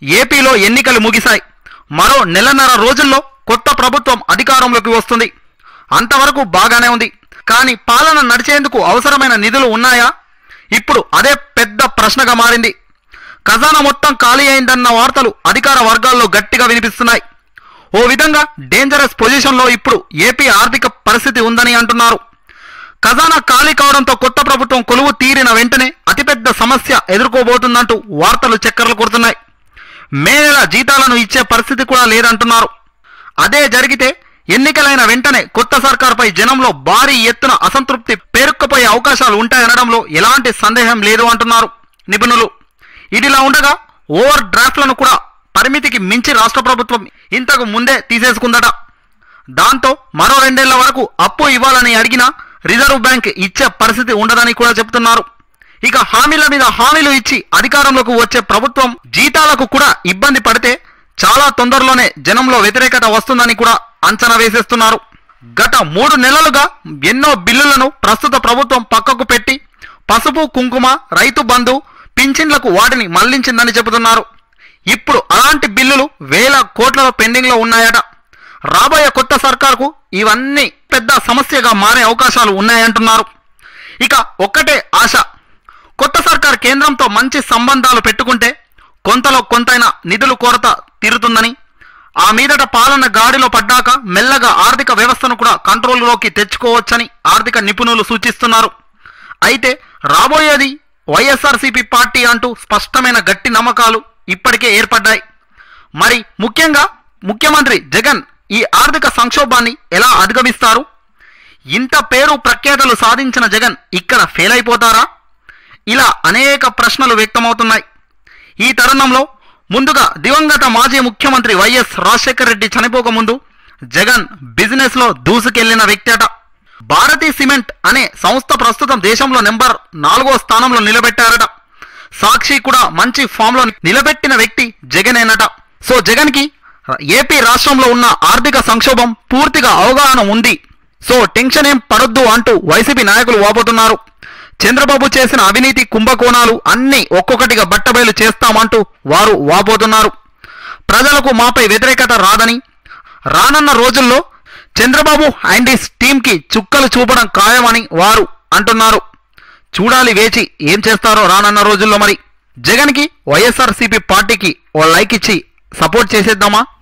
ఏపీలో ఎన్నికలు ముగిశాయి మరో నెలన్నర రోజుల్లో కొత్త ప్రభుత్వం అధికారంలోకి వస్తుంది అంతవరకు బాగానే ఉంది కానీ పాలన నడిచేందుకు అవసరమైన నిధులు ఉన్నాయా ఇప్పుడు అదే పెద్ద ప్రశ్నగా మారింది ఖజానా మొత్తం ఖాళీ అయిందన్న వార్తలు అధికార వర్గాల్లో గట్టిగా వినిపిస్తున్నాయి ఓ విధంగా డేంజరస్ పొజిషన్లో ఇప్పుడు ఏపీ ఆర్థిక పరిస్థితి ఉందని అంటున్నారు ఖజానా ఖాళీ కావడంతో కొత్త ప్రభుత్వం కొలువు తీరిన వెంటనే అతిపెద్ద సమస్య ఎదుర్కోబోతుందంటూ వార్తలు చక్కర్లు కొడుతున్నాయి మే నెల జీతాలను ఇచ్చే పరిస్థితి కూడా లేదంటున్నారు అదే జరిగితే ఎన్నికలైన వెంటనే కొత్త సర్కార్పై జనంలో భారీ ఎత్తున అసంతృప్తి పేరుక్కుపోయే అవకాశాలు ఉంటాయనడంలో ఎలాంటి సందేహం లేదు అంటున్నారు నిపుణులు ఇదిలా ఉండగా ఓవర్ డ్రాఫ్ట్లను కూడా పరిమితికి మించి రాష్ట్ర ప్రభుత్వం ఇంతకు ముందే తీసేసుకుందట దాంతో మరో రెండేళ్ల వరకు అప్పు ఇవ్వాలని అడిగినా రిజర్వ్ బ్యాంక్ ఇచ్చే పరిస్థితి ఉండదని కూడా చెబుతున్నారు ఇక హామీల మీద హామీలు ఇచ్చి అధికారంలోకి వచ్చే ప్రభుత్వం జీతాలకు కూడా ఇబ్బంది పడితే చాలా తొందరలోనే జనంలో వ్యతిరేకత వస్తుందని కూడా అంచనా వేసేస్తున్నారు గత మూడు నెలలుగా ఎన్నో బిల్లులను ప్రస్తుత ప్రభుత్వం పక్కకు పెట్టి పసుపు కుంకుమ రైతు బంధు పింఛన్లకు వాటిని మళ్లించిందని చెబుతున్నారు ఇప్పుడు అలాంటి బిల్లులు వేల కోట్లలో పెండింగ్లో ఉన్నాయట రాబోయే కొత్త సర్కార్కు ఇవన్నీ పెద్ద సమస్యగా మారే అవకాశాలు ఉన్నాయంటున్నారు ఇక ఒక్కటే ఆశ కొత్త సర్కార్ కేంద్రంతో మంచి సంబంధాలు పెట్టుకుంటే కొంతలో కొంతైనా నిధులు కొరత తీరుతుందని ఆ మీదట పాలన గాడిలో పడ్డాక మెల్లగా ఆర్థిక వ్యవస్థను కూడా కంట్రోల్లోకి తెచ్చుకోవచ్చని ఆర్థిక నిపుణులు సూచిస్తున్నారు అయితే రాబోయేది వైఎస్ఆర్సీపీ పార్టీ అంటూ స్పష్టమైన గట్టి నమ్మకాలు ఇప్పటికే ఏర్పడ్డాయి మరి ముఖ్యంగా ముఖ్యమంత్రి జగన్ ఈ ఆర్థిక సంక్షోభాన్ని ఎలా అధిగమిస్తారు ఇంత పేరు ప్రఖ్యాతలు సాధించిన జగన్ ఇక్కడ ఫెయిల్ అయిపోతారా ఇలా అనేక ప్రశ్నలు వ్యక్తమవుతున్నాయి ఈ తరుణంలో ముందుగా దివంగత మాజీ ముఖ్యమంత్రి వైఎస్ రాజశేఖర రెడ్డి చనిపోకముందు జగన్ బిజినెస్లో దూసుకెళ్లిన వ్యక్తి అట భారతీ సిమెంట్ అనే సంస్థ ప్రస్తుతం దేశంలో నెంబర్ నాలుగో స్థానంలో నిలబెట్టారట సాక్షి కూడా మంచి ఫామ్లో నిలబెట్టిన వ్యక్తి జగనేనట సో జగన్కి ఏపీ రాష్ట్రంలో ఉన్న ఆర్థిక సంక్షోభం పూర్తిగా అవగాహన ఉంది సో టెన్షన్ ఏం పడొద్దు అంటూ వైసీపీ నాయకులు వాపోతున్నారు చంద్రబాబు చేసిన అవినీతి కుంభకోణాలు అన్ని ఒక్కొక్కటిగా బట్టబయలు చేస్తామంటూ వారు వాపోతున్నారు ప్రజలకు మాపై వ్యతిరేకత రాదని రానున్న రోజుల్లో చంద్రబాబు అండ్ హిస్ టీంకి చుక్కలు చూపడం ఖాయమని వారు అంటున్నారు చూడాలి వేచి ఏం చేస్తారో రానున్న రోజుల్లో మరి జగన్కి వైఎస్ఆర్సీపీ పార్టీకి ఓ లైక్ ఇచ్చి సపోర్ట్ చేసేద్దామా